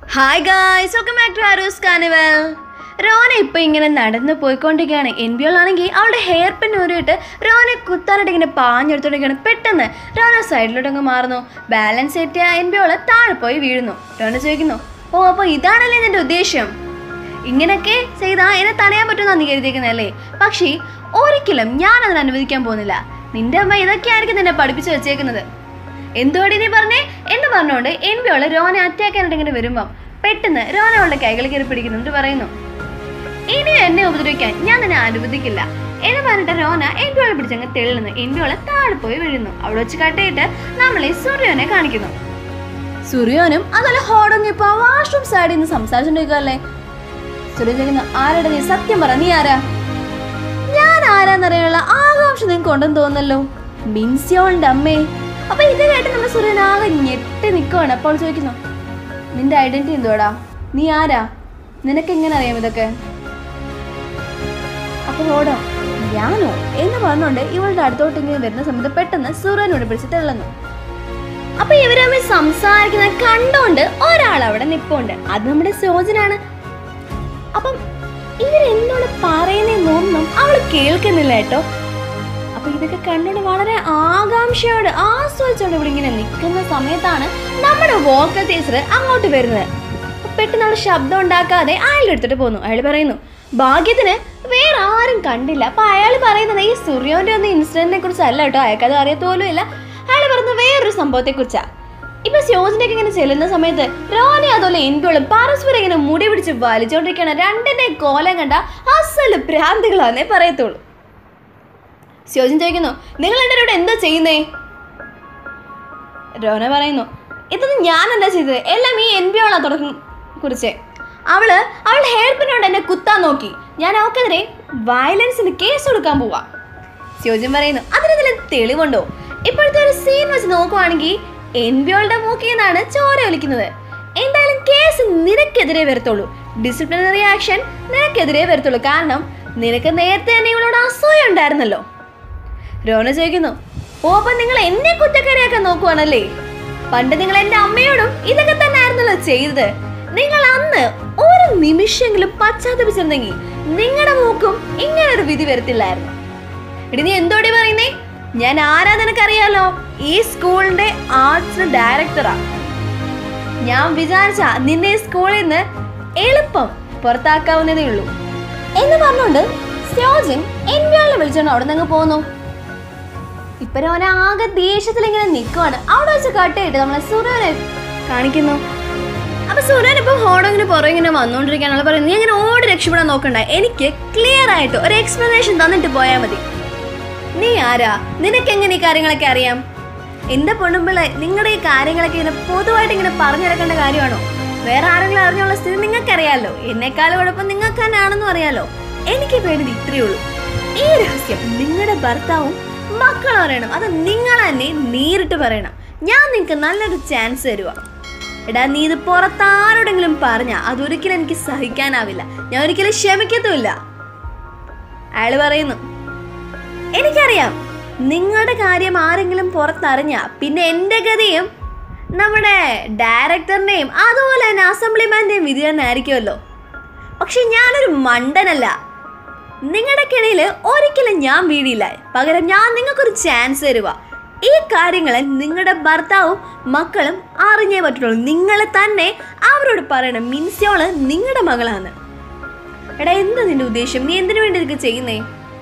hi guys welcome back to Arrows carnival റോന ഇപ്പൊ ഇങ്ങനെ നടന്നു പോയിക്കൊണ്ടിരിക്കുകയാണ് എൻ ബി ആണെങ്കിൽ അവളുടെ ഹെയർ പിൻ ഊരിയിട്ട് റോനെ കുത്താനായിട്ട് ഇങ്ങനെ പാഞ്ഞെടുത്തോണ്ടിരിക്കുകയാണ് പെട്ടെന്ന് റോന സൈഡിലോട്ട് അങ്ങ് മാറുന്നു ബാലൻസ് തെറ്റിയ എൻ ബി താഴെ പോയി വീഴുന്നു റോന ചോദിക്കുന്നു ഓ അപ്പോൾ ഇതാണല്ലേ നിന്റെ ഉദ്ദേശം ഇങ്ങനെയൊക്കെ ചെയ്താൽ എന്നെ തടയാൻ പറ്റുമെന്നാണ് നീ കരുതിയിരിക്കുന്നതല്ലേ പക്ഷേ ഒരിക്കലും ഞാൻ അതിന് അനുവദിക്കാൻ പോകുന്നില്ല നിന്റെ അമ്മ ഇതൊക്കെയായിരിക്കും നിന്നെ പഠിപ്പിച്ചു വെച്ചേക്കുന്നത് എന്തുകൊണ്ട് നീ പറഞ്ഞേ എന്ന് പറഞ്ഞുകൊണ്ട് എൻബിയോള് രോനെ അറ്റാക്ക് ചെയ്യാനായിട്ട് ഇങ്ങനെ വരുമ്പം പെട്ടെന്ന് രോന അവളുടെ കൈകൾ കയറി പിടിക്കുന്നു എന്നിട്ട് പറയുന്നു ഇനി എന്നെ ഉപദ്രവിക്കാൻ ഞാൻ നിന്നെ അനുവദിക്കില്ല എന്ന് പറഞ്ഞിട്ട് രോന എൻബിയോളെ പിടിച്ചങ്ങ് തെള്ളുന്നു എൻബിയോളെ താഴെ പോയി വീഴുന്നു അവിടെ വെച്ച് കട്ടിയിട്ട് നമ്മളെ സൂര്യോനെ കാണിക്കുന്നു സൂര്യോനും അതുപോലെ ഹോടൊന്നും ഇപ്പൊ വാഷ്റൂം സൈഡിൽ നിന്ന് സംസാരിച്ചോണ്ടിരിക്കുകയല്ലേ സൂര്യ ചോദിക്കുന്നു ആരുടെ നീ സത്യം പറ നീ ആരാ ഞാൻ ആരാന്നറിയാനുള്ള ആകാംക്ഷ നിങ്ങൾക്ക് ഉണ്ടെന്ന് തോന്നല്ലോ ബിൻസിയോളുടെ അമ്മേ അപ്പൊ ഇത് കേട്ട് നമ്മുടെ സൂര്യൻ ആകെ ഞെട്ടി നിൽക്കുവാണ് അപ്പോൾ ചോദിക്കുന്നു നിന്റെ ഐഡന്റിറ്റി എന്തുവാടാ നീ ആരാ നിനക്ക് എങ്ങനെ അറിയാം ഇതൊക്കെ അപ്പൊ ഓടോ ഞാനോ എന്ന് പറഞ്ഞുകൊണ്ട് ഇവളുടെ അടുത്തോട്ട് ഇങ്ങനെ വരുന്ന സമയത്ത് പെട്ടെന്ന് സൂര്യനോട് പിടിച്ച് തെള്ളുന്നു അപ്പൊ ഇവര് തമ്മിൽ സംസാരിക്കുന്നത് കണ്ടോണ്ട് ഒരാൾ അവിടെ നിപ്പുണ്ട് അത് നമ്മുടെ സോജനാണ് അപ്പം ഇവരെന്നോട് പറയുന്നൊന്നും അവള് കേൾക്കുന്നില്ല കേട്ടോ അപ്പൊ ഇതൊക്കെ കണ്ടുകൊണ്ട് വളരെ ആകാംക്ഷയോട് ആസ്വദിച്ചോണ്ട് ഇവിടെ ഇങ്ങനെ നിൽക്കുന്ന സമയത്താണ് നമ്മുടെ വോക്കൽ ടീച്ചർ അങ്ങോട്ട് വരുന്നത് അപ്പൊ പെട്ടെന്ന് അവൾ ശബ്ദം ഉണ്ടാക്കാതെ അയാളുടെ എടുത്തിട്ട് പോന്നു അയാൾ പറയുന്നു ഭാഗ്യത്തിന് വേറെ ആരും കണ്ടില്ല അപ്പൊ അയാൾ പറയുന്നത് ഈ സൂര്യോന്റെ ഒന്നും ഇൻസിഡന്റിനെ കുറിച്ചല്ല കേട്ടോ അയാൾക്കത് അറിയത്തോലും ഇല്ല അയാൾ പറയുന്നത് വേറൊരു സംഭവത്തെ കുറിച്ചാ ഇപ്പൊ സ്യോജിനൊക്കെ ഇങ്ങനെ ചെല്ലുന്ന സമയത്ത് റോനി അതുപോലെ എൻപിയോളും പരസ്പരം ഇങ്ങനെ മുടി പിടിച്ച് വലിച്ചോണ്ടിരിക്കുകയാണ് രണ്ടിന്റെ കോലം കണ്ട അസല് ഭ്രാന്തികളാന്നേ പറയത്തുള്ളൂ സ്യോജൻ ചോദിക്കുന്നു നിങ്ങൾ എൻ്റെ ഇവിടെ എന്താ ചെയ്യുന്നേ രോന പറയുന്നു ഇതൊന്നും ഞാനല്ല ചെയ്തത് എല്ലാം ഈ എൻ ബി ആളാ തുടക്കം കുറിച്ച് അവള് അവളുടെ ഹെയർ പിന്നോട് എന്നെ കുത്താൻ നോക്കി ഞാൻ അവൾക്കെതിരെ വയലൻസിന് കേസ് കൊടുക്കാൻ പോവാ സ്യോജൻ പറയുന്നു അതിനെന്തെങ്കിലും തെളിവുണ്ടോ ഇപ്പോഴത്തെ ഒരു സീൻ വെച്ച് നോക്കുവാണെങ്കിൽ എൻ ബി ഓളുടെ മൂക്കിൽ നിന്നാണ് ചോര ഒലിക്കുന്നത് എന്തായാലും കേസ് നിനക്കെതിരെ വരത്തുള്ളൂ ഡിസിപ്ലിനറി ആക്ഷൻ നിനക്കെതിരെ വരത്തുള്ളൂ കാരണം നിനക്ക് നേരത്തെ തന്നെ ഇവളോട് അസൂയ ഉണ്ടായിരുന്നല്ലോ രോന ചോദിക്കുന്നു ഓ അപ്പൊ നിങ്ങൾ എന്നെ കുറ്റക്കാരിയാക്കാൻ നോക്കുവാണല്ലേ പണ്ട് നിങ്ങൾ എന്റെ അമ്മയോടും ഇതൊക്കെ തന്നെ ആയിരുന്നല്ലോ ചെയ്തത് നിങ്ങൾ അന്ന് ഒരു നിമിഷമെങ്കിലും പശ്ചാത്തപിച്ചിരുന്നെങ്കിൽ നിങ്ങളുടെ മൂക്കും ഇങ്ങനെ ഒരു വിധി വരത്തില്ലായിരുന്നു എടി നീ എന്തോടി പറയുന്നേ ഞാൻ ആരാ നിനക്കറിയാലോ ഈ സ്കൂളിന്റെ ആർട്സ് ഡയറക്ടറാ ഞാൻ വിചാരിച്ച നിന്നെ ഈ സ്കൂളിൽ നിന്ന് എളുപ്പം പുറത്താക്കാവുന്നതേ ഉള്ളൂ എന്ന് പറഞ്ഞുകൊണ്ട് സ്യോജിൻ എൻവിയാളെ വിളിച്ചോണ്ട് അവിടെ നിന്ന് പോന്നു ഇപ്പൊ ഓന ആകെ ദേഷ്യത്തിൽ ഇങ്ങനെ നിൽക്കുവാണ് അവിടെ വെച്ച് കട്ടിയിട്ട് നമ്മളെ സുരനെ കാണിക്കുന്നു അപ്പൊ സുരൻ ഇപ്പൊ ഹോടോങ്ങിന് പുറകെ ഇങ്ങനെ വന്നുകൊണ്ടിരിക്കുകയാണ് പറയുന്നത് നീ അങ്ങനെ ഓടി രക്ഷപ്പെടാൻ നോക്കണ്ട എനിക്ക് ക്ലിയർ ആയിട്ട് ഒരു എക്സ്പ്ലനേഷൻ തന്നിട്ട് പോയാൽ മതി നീ ആരാ നിനക്ക് എങ്ങനെ ഈ കാര്യങ്ങളൊക്കെ അറിയാം എന്റെ പൊണ്ണുമ്പിള്ള നിങ്ങളുടെ ഈ കാര്യങ്ങളൊക്കെ ഇങ്ങനെ പൊതുവായിട്ട് ഇങ്ങനെ പറഞ്ഞെടുക്കേണ്ട കാര്യമാണോ വേറെ ആരെങ്കിലും അറിഞ്ഞുള്ള സ്ഥിതി നിങ്ങൾക്കറിയാലോ എന്നെക്കാളും കുഴപ്പം നിങ്ങൾക്ക് തന്നെയാണെന്നും അറിയാലോ എനിക്ക് വേണ്ടത് ഇത്രയേ ഉള്ളൂ ഈ രഹസ്യം നിങ്ങളുടെ ഭർത്താവും മക്കളും അറിയണം അത് നിങ്ങൾ തന്നെ നേരിട്ട് പറയണം ഞാൻ നിങ്ങൾക്ക് നല്ലൊരു ചാൻസ് തരുക എടാ നീ ഇത് പുറത്താരോടെങ്കിലും പറഞ്ഞ അതൊരിക്കലും എനിക്ക് സഹിക്കാനാവില്ല ഞാൻ ഒരിക്കലും ക്ഷമിക്കത്തുമില്ല അയാള് പറയുന്നു എനിക്കറിയാം നിങ്ങളുടെ കാര്യം ആരെങ്കിലും പുറത്തറിഞ്ഞ പിന്നെ എൻ്റെ ഗതിയും നമ്മുടെ ഡയറക്ടറിൻ്റെയും അതുപോലെ തന്നെ അസംബ്ലിമാൻ്റെയും വിധി തന്നെ ആയിരിക്കുമല്ലോ പക്ഷെ ഞാനൊരു മണ്ടനല്ല നിങ്ങളുടെ കിണയിൽ ഒരിക്കലും ഞാൻ വീടില്ല പകരം ഞാൻ നിങ്ങൾക്കൊരു ചാൻസ് തരുക ഈ കാര്യങ്ങൾ നിങ്ങളുടെ ഭർത്താവും മക്കളും അറിഞ്ഞേ പറ്റുള്ളൂ നിങ്ങൾ തന്നെ അവരോട് പറയണം മിൻസിയോള് നിങ്ങളുടെ മകളാണ് എടാ എന്താ നിന്റെ ഉദ്ദേശം നീ എന്തിനു വേണ്ടി ഇതൊക്കെ ചെയ്യുന്നേ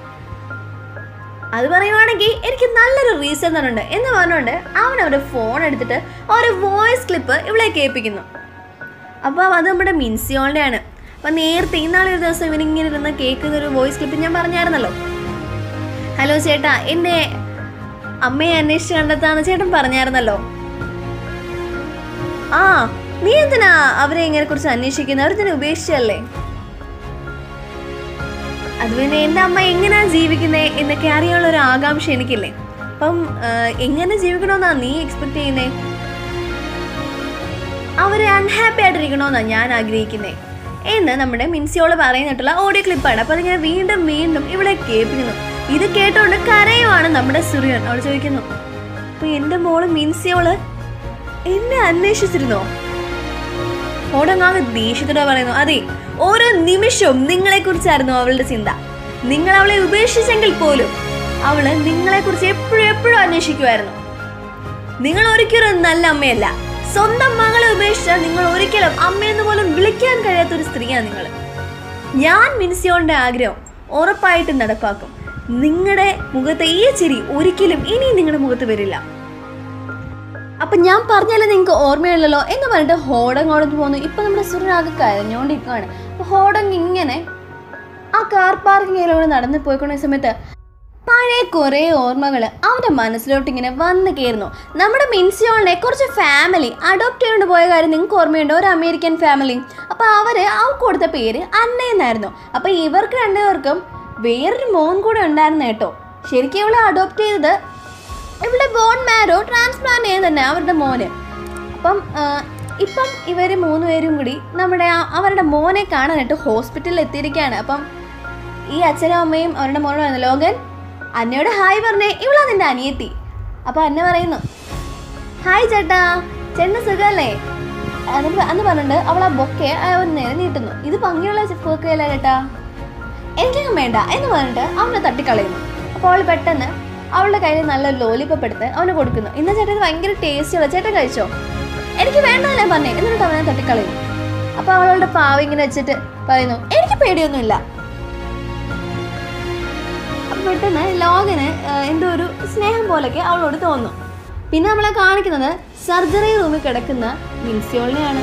അത് പറയുവാണെങ്കിൽ എനിക്ക് നല്ലൊരു റീസൺ തന്നുണ്ട് എന്ന് പറഞ്ഞുകൊണ്ട് അവൻ അവരുടെ ഫോൺ എടുത്തിട്ട് ഒരു വോയിസ് ക്ലിപ്പ് ഇവിടെ കേൾപ്പിക്കുന്നു അപ്പോൾ അത് നമ്മുടെ മിൻസിയോളുടെ ആണ് അപ്പം നേരത്തെ ഇന്നാളെ ഒരു ദിവസം ഇവനിങ്ങനെ ഇരുന്ന് കേൾക്കുന്ന ഒരു വോയിസ് ക്ലിപ്പ് ഞാൻ പറഞ്ഞായിരുന്നല്ലോ ഹലോ ചേട്ടാ എൻ്റെ അമ്മയെ അന്വേഷിച്ച് കണ്ടെത്താന്ന് ചേട്ടൻ പറഞ്ഞായിരുന്നല്ലോ ആ നീ എന്തിനാ അവരെ ഇങ്ങനെ കുറിച്ച് അന്വേഷിക്കുന്നത് അവർ തന്നെ ഉപേക്ഷിച്ചല്ലേ അത് പിന്നെ എൻ്റെ അമ്മ എങ്ങനെയാ ജീവിക്കുന്നത് എന്നൊക്കെ അറിയാനുള്ള ഒരു ആകാംക്ഷ എനിക്കില്ലേ അപ്പം ആ, എങ്ങനെ ജീവിക്കണമെന്നാ നീ എക്സ്പെക്ട് ചെയ്യുന്നേ അവര് അൺഹാപ്പി ആയിട്ടിരിക്കണമെന്നാ ഞാൻ ആഗ്രഹിക്കുന്നേ എന്ന് നമ്മുടെ മിൻസിയോള് പറയുന്നിട്ടുള്ള ഓഡിയോ ക്ലിപ്പാണ് അപ്പൊ അതിങ്ങനെ വീണ്ടും വീണ്ടും ഇവിടെ കേൾപ്പിക്കുന്നു ഇത് കേട്ടോണ്ട് കരയുവാണ് നമ്മുടെ സുറിയൻ അവൾ ചോദിക്കുന്നു അപ്പൊ എന്റെ മോള് മിൻസിയോള് എന്നെ അന്വേഷിച്ചിരുന്നോ ഹോഡങ് ആകെ ദേഷ്യത്തോടെ പറയുന്നു അതെ ഓരോ നിമിഷവും നിങ്ങളെക്കുറിച്ചായിരുന്നു അവളുടെ ചിന്ത നിങ്ങൾ അവളെ ഉപേക്ഷിച്ചെങ്കിൽ പോലും അവള് നിങ്ങളെക്കുറിച്ച് എപ്പോഴും എപ്പോഴും അന്വേഷിക്കുമായിരുന്നു നിങ്ങൾ ഒരിക്കലും ഒരു നല്ല അമ്മയല്ല സ്വന്തം മകളെ ഉപേക്ഷിച്ചാൽ നിങ്ങൾ ഒരിക്കലും അമ്മയെന്ന് പോലും വിളിക്കാൻ കഴിയാത്ത ഒരു സ്ത്രീയാണ് നിങ്ങൾ ഞാൻ മിൻസിയോന്റെ ആഗ്രഹം ഉറപ്പായിട്ടും നടപ്പാക്കും നിങ്ങളുടെ മുഖത്തെ ഈ ചിരി ഒരിക്കലും ഇനി നിങ്ങളുടെ മുഖത്ത് വരില്ല അപ്പൊ ഞാൻ പറഞ്ഞാലേ നിങ്ങൾക്ക് ഓർമ്മയുള്ളല്ലോ എന്ന് പറഞ്ഞിട്ട് ഹോഡങ് അവിടെ പോകുന്നു ഇപ്പൊ നമ്മുടെ സുരനാകെ കരഞ്ഞോണ്ടിരിക്കുകയാണ് അപ്പൊ ഹോഡങ് ഇങ്ങനെ ആ കാർ പാർക്കിങ്ങിലൂടെ നടന്നു പോയിക്കൊണ്ട സമയത്ത് പഴയ കുറേ ഓർമ്മകൾ അവൻ്റെ മനസ്സിലോട്ട് ഇങ്ങനെ വന്നു കയറുന്നു നമ്മുടെ മിൻസിയോളിനെ കുറച്ച് ഫാമിലി അഡോപ്റ്റ് ചെയ്തുകൊണ്ട് പോയ കാര്യം നിങ്ങൾക്ക് ഓർമ്മയുണ്ടോ ഒരു അമേരിക്കൻ ഫാമിലി അപ്പോൾ അവർ അവർക്ക് കൊടുത്ത പേര് അന്ന എന്നായിരുന്നു അപ്പോൾ ഇവർക്ക് രണ്ടുപേർക്കും വേറൊരു മോൻ കൂടെ ഉണ്ടായിരുന്നു കേട്ടോ ശരിക്കും ഇവളെ അഡോപ്റ്റ് ചെയ്തത് ഇവളുടെ ബോൺ മാരോ ട്രാൻസ്പ്ലാന്റ് ചെയ്ത് തന്നെ അവരുടെ മോന് അപ്പം ആ, ഇപ്പം ഇവർ മൂന്ന് പേരും കൂടി നമ്മുടെ ആ- അവരുടെ മോനെ കാണാനായിട്ട് ഹോസ്പിറ്റലിൽ എത്തിയിരിക്കുകയാണ് അപ്പം ഈ അച്ഛനും അമ്മയും അവരുടെ മോനോട് പറയുന്നു ലോകൻ അന്നയോട് ഹായ് പറഞ്ഞേ ഇവളാ നിന്റെ അനിയത്തി അപ്പൊ അന്ന പറയുന്നു ഹായ് ചേട്ടാ ചേട്ടന് സുഖമല്ലേ എന്നിട്ട് അന്ന് പറഞ്ഞിട്ട് അവൾ ആ ബൊക്കെ അവൻ നേരെ നീട്ടുന്നു ഇത് ഭംഗിയുള്ള ബൊക്കെയല്ല ചേട്ടാ എനിക്കങ്ങ് വേണ്ട എന്ന് പറഞ്ഞിട്ട് അവനെ തട്ടിക്കളയുന്നു അപ്പോൾ അവൾ പെട്ടെന്ന് അവളുടെ കയ്യിൽ നല്ല ലോലിപ്പപ്പ് എടുത്ത് അവന് കൊടുക്കുന്നു ഇന്ന ചേട്ടൻ ഇത് ഭയങ്കര ടേസ്റ്റുള്ള ചേട്ടൻ കഴിച്ചോ എനിക്ക് വേണ്ടതല്ല ഞാൻ പറഞ്ഞേ എന്നിട്ട് അവനെ തട്ടിക്കളയുന്നു അപ്പോൾ അവളുടെ പാവ ഇങ്ങനെ വെച്ചിട്ട് പറയുന്നു എനിക്ക് പേടിയൊന്നുമില്ല അപ്പൊ പെട്ടെന്ന് ലോകന് ആ, എന്തോ ഒരു സ്നേഹം പോലൊക്കെ അവളോട് തോന്നും പിന്നെ നമ്മളെ കാണിക്കുന്നത് സർജറി റൂമിൽ കിടക്കുന്ന മിൻസിയോളിനെയാണ്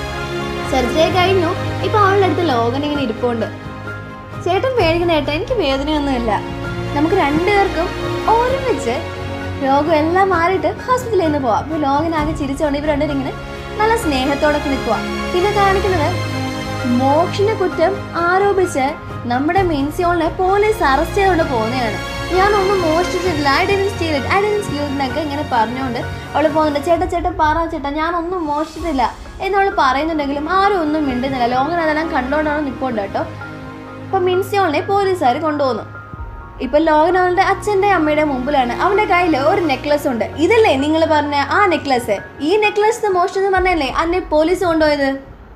സർജറി കഴിഞ്ഞു ഇപ്പൊ അവളുടെ അടുത്ത് ലോകൻ ഇങ്ങനെ ഇരിപ്പുണ്ട് ചേട്ടൻ പേടിക്കുന്ന ഏട്ടാ എനിക്ക് വേദനയൊന്നുമില്ല നമുക്ക് രണ്ടുപേർക്കും ഒരുമിച്ച് രോഗം എല്ലാം മാറിയിട്ട് ഹോസ്പിറ്റലിൽ നിന്ന് പോവാം അപ്പൊ ലോകനാകെ ചിരിച്ചോണ്ട് ഇവർ രണ്ടുപേരും ഇങ്ങനെ നല്ല സ്നേഹത്തോടെ നിൽക്കുക പിന്നെ കാണിക്കുന്നത് മോക്ഷിന്റെ കുറ്റം ആരോപിച്ച് നമ്മുടെ മിൻസിയോളിനെ പോലീസ് അറസ്റ്റ് ചെയ്തുകൊണ്ട് പോകുന്നതാണ് ഞാനൊന്നും മോഷ്ടിച്ചിട്ടില്ല I didn't steal it I didn't steal എന്നൊക്കെ ഇങ്ങനെ പറഞ്ഞുകൊണ്ട് അവൾ പോകുന്നുണ്ട് ചേട്ടാ ചേട്ടാ പറ ചേട്ടാ ഞാനൊന്നും മോഷ്ടിച്ചിട്ടില്ല എന്നവൾ പറയുന്നുണ്ടെങ്കിലും ആരും ഒന്നും മിണ്ടുന്നില്ല ലോകൻ അതെല്ലാം കണ്ടോണ്ടാണ് നിൽപ്പുണ്ട് കേട്ടോ അപ്പൊ മിൻസിയോളിനെ പോലീസുകാർ കൊണ്ടുപോകുന്നു ഇപ്പൊ ലോകൻ അവളുടെ അച്ഛന്റെ അമ്മയുടെ മുമ്പിലാണ് അവന്റെ കയ്യിൽ ഒരു നെക്ലസ് ഉണ്ട് ഇതല്ലേ നിങ്ങൾ പറഞ്ഞ ആ നെക്ലസ് ഈ നെക്ലസ് മോഷ്ടിച്ചെന്ന് പറഞ്ഞല്ലേ അന്നെ പോലീസ് കൊണ്ടുപോയത്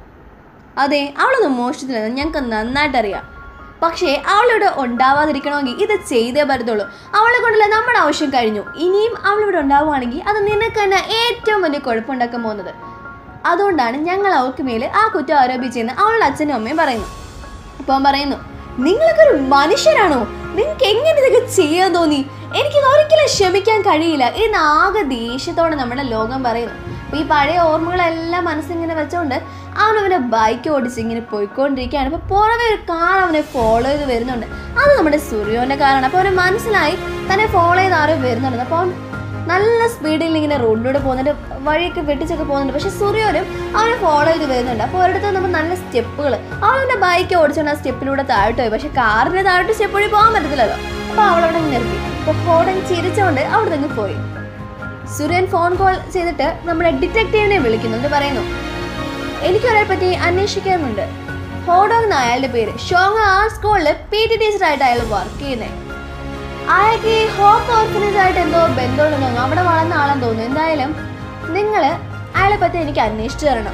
അതെ അവളൊന്നും മോഷ്ടിച്ചില്ലെന്ന് ഞങ്ങൾക്ക് നന്നായിട്ട് അറിയാം പക്ഷേ അവളിവിടെ ഉണ്ടാവാതിരിക്കണമെങ്കിൽ ഇത് ചെയ്തേ പറ്റത്തുള്ളൂ അവളെ കൊണ്ടല്ല നമ്മുടെ ആവശ്യം കഴിഞ്ഞു ഇനിയും അവളിവിടെ ഉണ്ടാവുകയാണെങ്കിൽ അത് നിനക്ക് തന്നെ ഏറ്റവും വലിയ കുഴപ്പമുണ്ടാക്കാൻ പോകുന്നത് അതുകൊണ്ടാണ് ഞങ്ങൾ അവൾക്ക് മേൽ ആ കുറ്റം ആരോപിച്ചെന്ന് അവളുടെ അച്ഛനും അമ്മയും പറയുന്നു അപ്പോൾ അവൻ പറയുന്നു നിങ്ങളൊക്കെ ഒരു മനുഷ്യരാണോ നിങ്ങൾക്ക് എങ്ങനെ ഇതൊക്കെ ചെയ്യാൻ തോന്നി എനിക്കിത് ഒരിക്കലും ക്ഷമിക്കാൻ കഴിയില്ല എന്ന് ആകെ ദേഷ്യത്തോടെ നമ്മുടെ ലോകം പറയുന്നു അപ്പൊ ഈ പഴയ ഓർമ്മകളെല്ലാം മനസ്സിങ്ങനെ വെച്ചോണ്ട് അവൻ അവനെ ബൈക്ക് ഓടിച്ച് ഇങ്ങനെ പോയിക്കൊണ്ടിരിക്കുകയാണ് അപ്പൊ പുറമെ ഒരു കാർ അവനെ ഫോളോ ചെയ്ത് വരുന്നുണ്ട് അത് നമ്മുടെ സൂര്യോന്റെ കാറാണ് അപ്പൊ അവന് മനസ്സിലായി തന്നെ ഫോളോ ചെയ്ത് ആരോ വരുന്നുണ്ട് അപ്പോൾ അവൻ നല്ല സ്പീഡിൽ ഇങ്ങനെ റോഡിലൂടെ പോകുന്നുണ്ട് വഴിയൊക്കെ വെട്ടിച്ചൊക്കെ പോകുന്നുണ്ട് പക്ഷെ സൂര്യോനും അവനെ ഫോളോ ചെയ്ത് വരുന്നുണ്ട് അപ്പോൾ ഒരിടത്ത് നമ്മൾ നല്ല സ്റ്റെപ്പുകൾ അവൻ്റെ ബൈക്ക് ഓടിച്ചുകൊണ്ട് ആ സ്റ്റെപ്പിലൂടെ താഴോട്ട് പോയി പക്ഷെ കാറിന് താഴോട്ട് സ്റ്റെപ്പ് വഴി പോകാൻ പറ്റത്തില്ലല്ലോ അപ്പോൾ അവളവിടെ അങ്ങ് നിർത്തി അപ്പോൾ ഹോഡൻ ചിരിച്ചുകൊണ്ട് അവിടെ നിന്ന് പോയി സൂര്യൻ ഫോൺ കോൾ ചെയ്തിട്ട് നമ്മുടെ ഡിറ്റക്റ്റീവിനെ വിളിക്കുന്നു എന്ന് പറയുന്നു എനിക്കൊരാളെ പറ്റി അന്വേഷിക്കാനുണ്ട് ഹോഡോങ് എന്ന അയാളുടെ പേര് ഷോങ് ആ സ്കൂളിൽ പി ടി ടീച്ചറായിട്ട് അയാൾ വർക്ക് ചെയ്യുന്നത് അയാൾക്ക് ഈ ഹോപ്പ് ഓർഫനേജ് ആയിട്ട് എന്തോ ബന്ധമുണ്ടെന്ന് തോന്നുന്നു അവിടെ വളർന്ന ആളെന്ന് തോന്നുന്നു എന്തായാലും നിങ്ങൾ അയാളെ പറ്റി എനിക്ക് അന്വേഷിച്ചു തരണം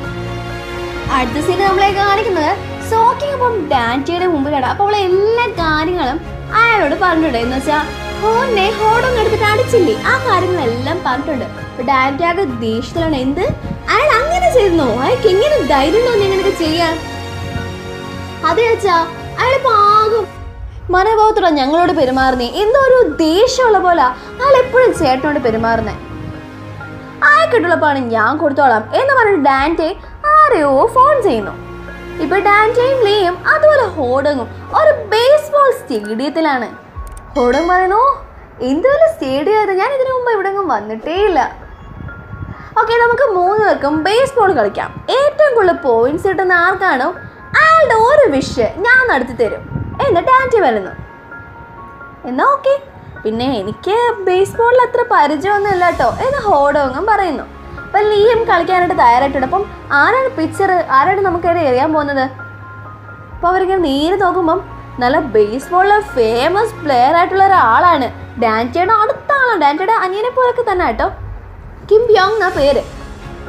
അടുത്ത സീൻ നമ്മളെ കാണിക്കുന്നത് സോക്കിങ് അപ്പം ഡാൻറ്റിയുടെ മുമ്പിലാണ് അപ്പോൾ അവളെ എല്ലാ കാര്യങ്ങളും അയാളോട് പറഞ്ഞിട്ടുണ്ട് എന്ന് വെച്ചാൽ ഹോനെ ഹോടൊന്നും എടുത്തിട്ട് അടിച്ചില്ലേ ആ കാര്യങ്ങളെല്ലാം പറഞ്ഞിട്ടുണ്ട് അപ്പൊ ഡാൻറ്റി ആകെ ദേഷ്യത്തിലാണ് എന്ത് അയാൾ അങ്ങനെ ചെയ്യുന്നോ അയാൾക്ക് എങ്ങനെ ധൈര്യം തോന്നി അങ്ങനെയൊക്കെ ചെയ്യാൻ അതെ അച്ഛാ അയാളിപ്പോ ആകും മനോഭാവത്തോടെ ഞങ്ങളോട് പെരുമാറുന്നേ എന്തോ ഒരു ദേഷ്യമുള്ള പോലെ അയാൾ എപ്പോഴും ചേട്ടനോട് പെരുമാറുന്നേ അയാൾക്കിട്ടുള്ളപ്പാണ് ഞാൻ കൊടുത്തോളാം എന്ന് പറഞ്ഞ് ഡാൻറ്റെ ആരെയോ ഫോൺ ചെയ്യുന്നു ഇപ്പൊ ഡാൻറ്റയും ലീയും അതുപോലെ ഹോഡങ്ങും ഒരു ബേസ്ബോൾ സ്റ്റേഡിയത്തിലാണ് ഹോഡങ് പറയുന്നു എന്തുപോലെ സ്റ്റേഡിയം അത് ഞാൻ ഇതിനു മുമ്പ് ഇവിടെ വന്നിട്ടേ ഇല്ല ഓക്കെ നമുക്ക് മൂന്ന് പേർക്കും ബേസ്ബോൾ കളിക്കാം ഏറ്റവും കൂടുതൽ പോയിന്റ്സ് കിട്ടുന്ന ആർക്കാണോ അയാളുടെ ഒരു വിഷ് ഞാൻ നടത്തി തരും എന്നിട്ട് ആൻറ്റി വരുന്നു എന്നാ ഓക്കെ പിന്നെ എനിക്ക് ബേസ്ബോളിൽ അത്ര പരിചയമൊന്നും ഇല്ല കേട്ടോ എന്ന് ഹോഡോങ്ങും പറയുന്നു അപ്പം ലീയും കളിക്കാനായിട്ട് തയ്യാറായിട്ടുണ്ട് അപ്പം ആരാണ് പിക്ചർ ആരാണ് നമുക്കതിനെ എറിയാൻ പോകുന്നത് അപ്പോൾ അവരിങ്ങനെ നേരെ നോക്കുമ്പം നല്ല ബേസ്ബോളിലെ ഫേമസ് പ്ലെയർ ആയിട്ടുള്ള ഒരാളാണ് ഡാൻറ്റയുടെ അടുത്ത ആളാണ് ഡാൻറ്റയുടെ അനിയനെ പോലൊക്കെ തന്നെ കേട്ടോ കിം യോങ് എന്നാ പേര്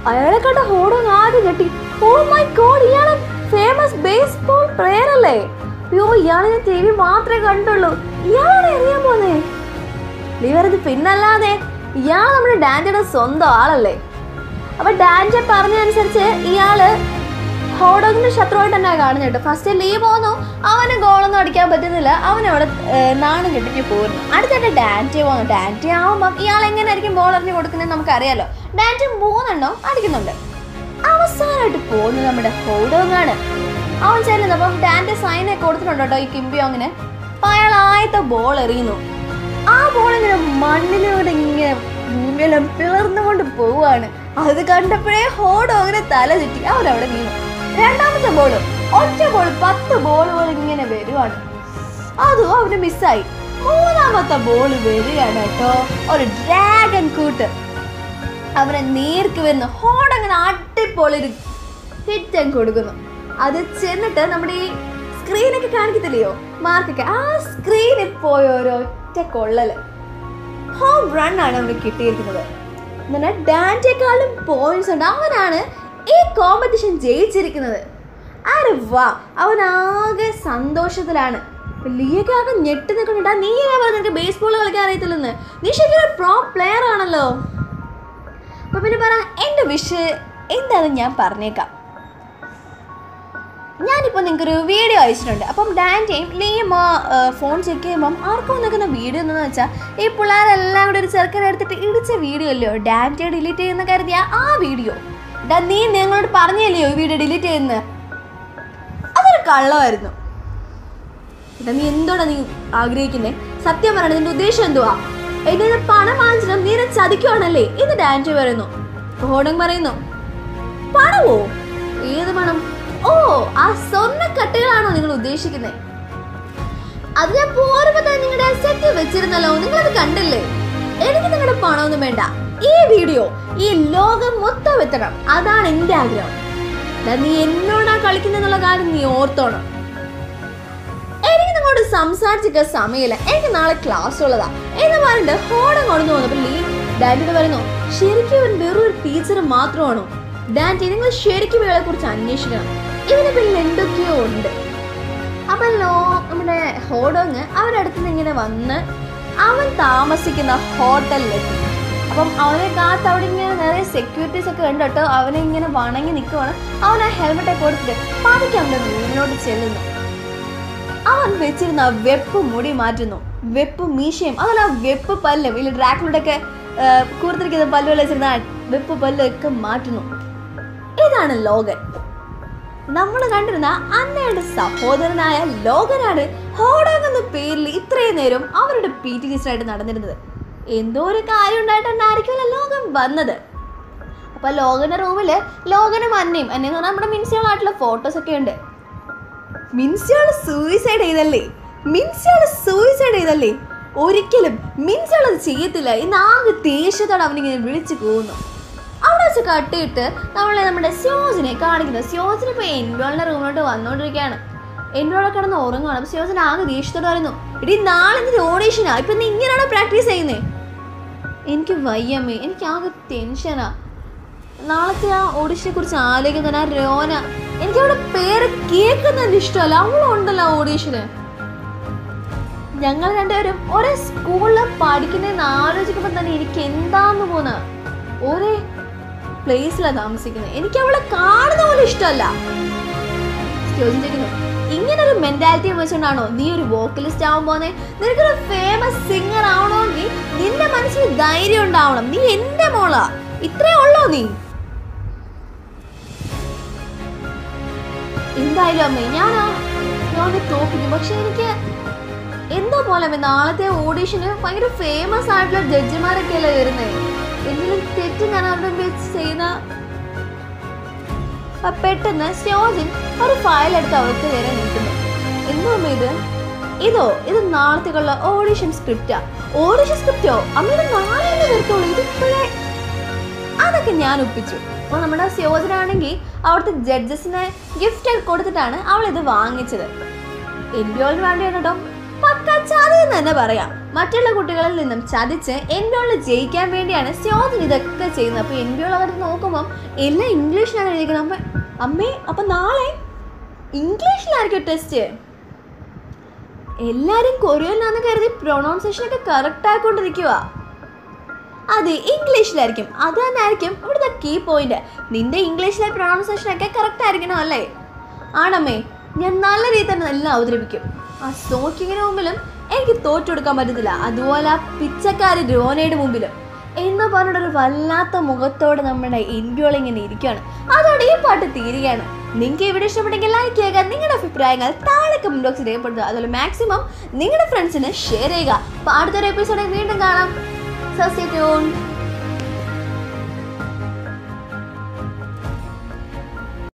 അയാളെ കണ്ട ഹോഡോങ് ആദ്യം കെട്ടി ഓ മൈ ഗോഡ് ഇയാള് ഫേമസ് ബേസ്ബോൾ പ്ലെയർ അല്ലേ അയ്യോ ഇയാളെ ഞാൻ ടി വി മാത്രമേ കണ്ടുള്ളൂ ഇയാളാണ് അറിയാൻ പോന്നേ നീ പറയുന്നത് പിന്നല്ലാതെ ഇയാൾ നമ്മുടെ ഡാൻറ്റിയുടെ സ്വന്തം ആളല്ലേ അപ്പൊ ഡാൻജെ പറഞ്ഞതനുസരിച്ച് ഇയാള് ഹോഡോങ്ങിന്റെ ശത്രുവായിട്ട് തന്നെ കാണുന്നത് കേട്ടോ ഫസ്റ്റ് ലീ പോന്നു അവന് ഗോളൊന്നും അടിക്കാൻ പറ്റുന്നില്ല അവൻ അവിടെ ഏർ, നാണം കെട്ടിട്ട് പോരുന്നു അടുത്തായിട്ട് ഡാൻറ്റി പോകുന്നു ഡാൻറ്റി ആവുമ്പം ഇയാൾ എങ്ങനെയായിരിക്കും ബോൾ എറിഞ്ഞ് കൊടുക്കുന്നത് നമുക്കറിയാലോ ഡാൻറ്റി മൂന്നെണ്ണം അടിക്കുന്നുണ്ട് അവസാനമായിട്ട് പോകുന്നത് നമ്മുടെ ഹോഡോങ്ങാണ് അവൻ ചെല്ലുന്നു അപ്പം ഡാൻറ്റി സൈനെ കൊടുത്തിട്ടുണ്ട് കേട്ടോ ഈ കിംബിയോങ്ങിന് അപ്പൊ അയാൾ ആദ്യത്തെ ബോൾ എറിയുന്നു ആ ബോൾ ഇങ്ങനെ മണ്ണിലൂടെ ഇങ്ങനെ ഭൂമിയെല്ലാം പിളർന്നുകൊണ്ട് പോവാണ് അത് കണ്ടപ്പോഴേ ഹോഡോ അങ്ങനെ തല ചുറ്റി അവരവിടെ വീണു രണ്ടാമത്തെ ബോൾ ഒറ്റ ബോൾ പത്ത് ബോളുകൾ ഇങ്ങനെ വരുവാണ് അതും അവന് മിസ്സായി മൂന്നാമത്തെ ബോൾ വരികയാണ് കേട്ടോ ഒരു ഡ്രാഗൺ കൂട്ട് അവനെ നേർക്ക് വരുന്നു ഹോഡ് അങ്ങനെ അടിപൊളി ഹിറ്റ് കൊടുക്കുന്നു അത് ചെന്നിട്ട് നമ്മുടെ ഈ സ്ക്രീനൊക്കെ കാണിക്കത്തില്ലയോ മാർക്കൊക്കെ ആ സ്ക്രീനിൽ പോയ ഒരൊറ്റ കൊള്ളല് ഹോം റൺ ആണ് അവന് കിട്ടിയിരിക്കുന്നത് എന്നാൽ ഡാൻറ്റേക്കാളും പോയിന്റ്സ് ഉണ്ട് അവനാണ് ഈ കോമ്പറ്റീഷൻ ജയിച്ചിരിക്കുന്നത് ആരെ വാ അവൻ ആകെ സന്തോഷത്തിലാണ് ഇപ്പൊ ലിയൊക്കെ ആകെ ഞെട്ടി നിൽക്കുന്നുണ്ടാ നീ പറഞ്ഞ നിനക്ക് ബേസ്ബോൾ കളിക്കാൻ അറിയത്തില്ലെന്ന് നീ ശരിക്കും ഒരു പ്രോ പ്ലെയർ ആണല്ലോ അപ്പൊ പിന്നെ പറ എൻ്റെ വിഷ് എന്താണെന്ന് ഞാൻ പറഞ്ഞേക്കാം ഞാനിപ്പോൾ നിങ്ങൾക്കൊരു വീഡിയോ അയച്ചിട്ടുണ്ട് അപ്പം ഡാൻറ്റയും ലീയും ഫോൺ ചെക്ക് ചെയ്യുമ്പം ആർക്കും നിൽക്കുന്ന വീഡിയോ എന്ന് വെച്ചാൽ ഈ പിള്ളേരെല്ലാം കൂടി ഒരു ചെറുക്കനെ എടുത്തിട്ട് ഇടിച്ച വീഡിയോ അല്ലയോ ഡാൻറ്റയെ ഡിലീറ്റ് ചെയ്യുന്ന കരുതിയ ആ വീഡിയോ ഇതാ നീ നിങ്ങളോട് പറഞ്ഞില്ലയോ ഈ വീഡിയോ ഡിലീറ്റ് ചെയ്യുന്നത് അതൊരു കള്ളമായിരുന്നു ഇതാ നീ എന്തോടാ നീ ആഗ്രഹിക്കുന്നേ സത്യം പറയണ നിന്റെ ഉദ്ദേശം എന്തുവാ എന്റെ കയ്യിന്ന് പണം വാങ്ങിച്ചിട്ട് നീ എന്നെ ചതിക്കുവാണല്ലേ എന്ന് ഡാൻറ്റി പറയുന്നു ഹോഡങ് പറയുന്നു പണമോ ഏത് പണം ഓ ആ സ്വർണ്ണ കട്ടകളാണോ നിങ്ങൾ ഉദ്ദേശിക്കുന്നത് അത് ഞാൻ പോരുമ്പോ തന്നെ നിങ്ങളുടെ സെറ്റ് വെച്ചിരുന്നല്ലോ നിങ്ങളത് കണ്ടില്ലേ എനിക്ക് നിങ്ങളുടെ പണമൊന്നും വേണ്ട ഈ വീഡിയോ ഈ ലോകം മൊത്തം എത്തണം അതാണ് എന്റെ ആഗ്രഹം ദാ നീ എന്നോടാ കളിക്കുന്നെന്നുള്ള കാര്യം നീ ഓർത്തോണം എനിക്ക് നിങ്ങളോട് സംസാരിച്ചിട്ട് സമയമില്ല എനിക്ക് നാളെ ക്ലാസ് ഉള്ളതാ എന്ന് പറഞ്ഞിട്ട് ഹോണം കൊണ്ടു വന്നപ്പോൾ ലീ ഡാഡിയോട് പറയുന്നു ശരിക്കും ഇവൻ വെറും ഒരു ടീച്ചർ മാത്രമാണോ ഡാൻറ്റി നിങ്ങൾ ശരിക്കും ഇവളെ കുറിച്ച് അന്വേഷിക്കണം ഇവന് പിന്നിൽ എന്തൊക്കെയോ ഉണ്ട് അപ്പൊ ലോ നമ്മുടെ ഹോഡോങ് അവരുടെ അടുത്ത് നിന്ന് ഇങ്ങനെ വന്ന് അവൻ താമസിക്കുന്ന ഹോട്ടലിലെത്തി അപ്പം അവനെ കാത്ത് അവിടെ ഇങ്ങനെ നിറയെ സെക്യൂരിറ്റീസ് ഒക്കെ ഉണ്ട് കേട്ടോ അവനെ ഇങ്ങനെ വണങ്ങി നിൽക്കുവാണ് അവൻ ആ ഹെൽമെറ്റ് ഒക്കെ കൊടുത്തിട്ട് പതുക്കെ അവൻ്റെ വീടിനോട് ചെല്ലുന്നു അവൻ വെച്ചിരുന്ന ആ വെപ്പ് മുടി മാറ്റുന്നു വെപ്പ് മീശയും അതുപോലെ ആ വെപ്പ് പല്ലും ഇല്ല ഡ്രാക്കുളുടെ ഒക്കെ കൂർത്തിരിക്കുന്ന പല്ല് പോലെ വെച്ചിരുന്ന ആ വെപ്പ് പല്ലൊക്കെ മാറ്റുന്നു ഇതാണ് ലോകൻ നമ്മൾ കണ്ടിരുന്ന അന്നയുടെ സഹോദരനായ ലോകനാണ് ഹോഡോങ് എന്ന പേരിൽ ഇത്രയും നേരം അവരുടെ പി ടി ടീച്ചറായിട്ട് നടന്നിരുന്നത് എന്തോ ഒരു കാര്യം ഉണ്ടായിട്ടുണ്ടായിരിക്കുമല്ലോ ലോകം വന്നത് അപ്പൊ ലോകന്റെ റൂമില് ലോകനും അന്നയും അന്നയെന്ന് പറഞ്ഞാൽ നമ്മുടെ മിൻസികളായിട്ടുള്ള ഫോട്ടോസ് ഒക്കെ ഉണ്ട് മിൻസിയോള് സൂയിസൈഡ് ചെയ്തല്ലേ മിൻസിയോള് സൂയിസൈഡ് ചെയ്തല്ലേ ഒരിക്കലും മിൻസിയോൾ അത് ചെയ്യത്തില്ല എന്ന് ആകെ ദേഷ്യത്തോടെ അവനിങ്ങനെ വിളിച്ചു പോകുന്നു അവിടെ വെച്ച് കട്ടിയിട്ട് നമ്മളെ നമ്മുടെ സ്യോസിനെ കാണിക്കുന്നത് സ്യോസിന് ഇപ്പോൾ എൻവോളിന്റെ റൂമിലോട്ട് വന്നുകൊണ്ടിരിക്കുകയാണ് എൻവോളെ കിടന്ന് ഉറങ്ങുകയാണ് അപ്പോൾ സ്യോസിന് ആകെ ദേഷ്യത്തോടെ പറയുന്നു ഇടി നാളെ ഇതിന്റെ ഓഡീഷനാ ഇപ്പൊ നീ ഇങ്ങനെയാണോ പ്രാക്ടീസ് ചെയ്യുന്നേ എനിക്ക് വയ്യമ്മേ എനിക്ക് ആകെ ടെൻഷനാ നാളത്തെ ആ ഓഡിഷനെ കുറിച്ച് ആലോചിക്കുന്ന ആ രോന എനിക്ക് അവിടെ പേര് കേൾക്കുന്നത് ഇഷ്ടമല്ല അവളുണ്ടല്ലോ ആ ഓഡീഷന് ഞങ്ങൾ രണ്ടുപേരും ഒരേ സ്കൂളിൽ പഠിക്കുന്നതെന്ന് ആലോചിക്കുമ്പോൾ തന്നെ എനിക്ക് എന്താന്ന് പോന്ന ഒരേ പ്ലേസിലാണ് താമസിക്കുന്നത് എനിക്ക് അവളെ കാണുന്ന പോലെ ഇഷ്ടമല്ല ചോദിച്ചിരിക്കുന്നു ഇങ്ങനെ ഒരു മെന്റാലിറ്റി വെച്ചുകൊണ്ടാണോ നീ ഒരു വോക്കലിസ്റ്റ് ആവാൻ പോന്നെ നിനക്കൊരു ഫേമസ് സിംഗർ ആവണമെങ്കിൽ നിന്റെ മനസ്സിൽ ധൈര്യം ഉണ്ടാവണം നീ എന്റെ മോളാ ഇത്രേ ഉള്ളോ നീ എന്തായാലും അമ്മേ ഞാൻ ആ ഞാൻ തോപ്പിക്കും പക്ഷെ എനിക്ക് എന്തോ പോലെ അമ്മേ, നാളത്തെ ഓഡീഷന് ഭയങ്കര ഫേമസ് ആയിട്ടുള്ള ജഡ്ജിമാരൊക്കെ അല്ലേ വരുന്നത് എന്തെങ്കിലും തെറ്റ് ഞാൻ അവരുടെ മുമ്പിൽ വെച്ച് ചെയ്യുന്ന അപ്പൊ പെട്ടെന്ന് സ്യോജിൻ ഒരു ഫയൽ എടുത്ത് അവർക്ക് നേരെ നീക്കുന്നു എന്തോ അമ്മ ഇത് ഇതോ ഇത് നാളത്തേക്കുള്ള ഓഡിഷൻ സ്ക്രിപ്റ്റാ ഓഡിഷൻ സ്ക്രിപ്റ്റോ അമ്മ ഇത് നാളെ തന്നെ വരത്തുള്ളൂ ഇതിപ്പോഴേ അതൊക്കെ ഞാൻ ഒപ്പിച്ചു അപ്പോൾ നമ്മുടെ സ്യോജനാണെങ്കിൽ അവിടുത്തെ ജഡ്ജസിനെ ഗിഫ്റ്റ് കൊടുത്തിട്ടാണ് അവൾ ഇത് വാങ്ങിച്ചത് എന്റോളിന് വേണ്ടിയാണ് കേട്ടോ പക്ക ചതി എന്ന് തന്നെ പറയാം മറ്റുള്ള കുട്ടികളിൽ നിന്നും ചതിച്ച് എൻബിയോള് ജയിക്കാൻ വേണ്ടിയാണ് സ്യോജൻ ഇതൊക്കെ ചെയ്യുന്നത് അപ്പോൾ എൻബിയോൾ അവർ നോക്കുമ്പം എല്ലാം ഇംഗ്ലീഷിലാണ് എഴുതിയിരിക്കുന്നത് അമ്മ അമ്മേ അപ്പം നാളെ ഇംഗ്ലീഷിലായിരിക്കും ടെസ്റ്റ് എല്ലാവരും കൊറിയനിലാന്ന് കരുതി പ്രൊണൗൺസിയേഷൻ ഒക്കെ കറക്റ്റ് ആയിക്കൊണ്ടിരിക്കുക അതെ ഇംഗ്ലീഷിലായിരിക്കും അത് തന്നെ ആയിരിക്കും ഇവിടുത്തെ കീ പോയിന്റ് നിന്റെ ഇംഗ്ലീഷിലെ പ്രൊണൗൺസിയേഷൻ ഒക്കെ കറക്റ്റ് ആയിരിക്കണം അല്ലേ ആണമ്മേ ഞാൻ നല്ല രീതിയിൽ തന്നെ എല്ലാം അവതരിപ്പിക്കും ആ സോക്കിങ്ങിന് മുമ്പിലും എനിക്ക് തോറ്റു കൊടുക്കാൻ പറ്റത്തില്ല അതുപോലെ ആ പിച്ചക്കാരി രോനയുടെ മുമ്പിലും എന്ന് പറഞ്ഞിട്ടൊരു വല്ലാത്ത മുഖത്തോടെ നമ്മുടെ ഇൻഡ്യോൾ ഇങ്ങനെ ഇരിക്കുകയാണ് അതോടെ ഈ പാട്ട് തീരുകയാണ് നിങ്ങൾക്ക് ഇവിടെ ഇഷ്ടപ്പെട്ടെങ്കിൽ ലൈക്ക് ചെയ്യുക നിങ്ങളുടെ അഭിപ്രായങ്ങൾ താഴെ കമന്റ് ബോക്സിൽ രേഖപ്പെടുത്തുക അതുപോലെ മാക്സിമം നിങ്ങളുടെ ഫ്രണ്ട്സിന് ഷെയർ ചെയ്യുക അപ്പോൾ അടുത്തൊരു എപ്പിസോഡിൽ വീണ്ടും കാണാം സോ സ്റ്റേ ട്യൂൺ